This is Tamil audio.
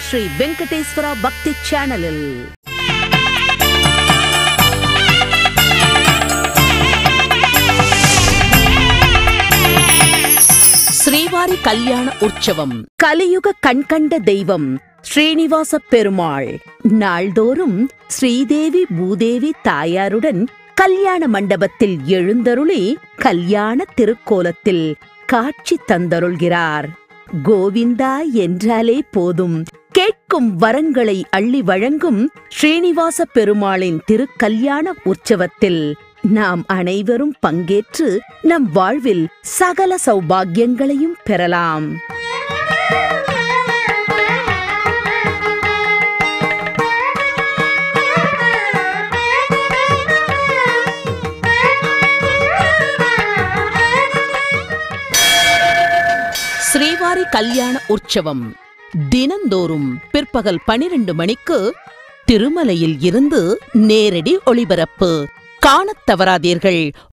ஸ்ரீ வெங்கடேஸ்வரா பக்தி சேனலில் ஸ்ரீவாரி கல்யாண உற்சவம் கலியுக கண்கண்ட தெய்வம் ஸ்ரீனிவாச பெருமாள் நாள்தோறும் ஸ்ரீதேவி பூதேவி தாயாருடன் கல்யாண மண்டபத்தில் எழுந்தருளி கல்யாண திருக்கோலத்தில் காட்சி தந்தருள்கிறார் கோவிந்தா என்றாலே போதும் கேட்கும் வரங்களை அள்ளி வழங்கும் ஸ்ரீனிவாச பெருமாளின் திருக்கல்யாண உற்சவத்தில் நாம் அனைவரும் பங்கேற்று நம் வாழ்வில் சகல சௌபாக்கியங்களையும் பெறலாம் ஸ்ரீவாரி கல்யாண உற்சவம் தினந்தோறும் பிற்பகல் பனிரெண்டு மணிக்கு திருமலையில் இருந்து நேரடி ஒளிபரப்பு காணத் தவறாதீர்கள்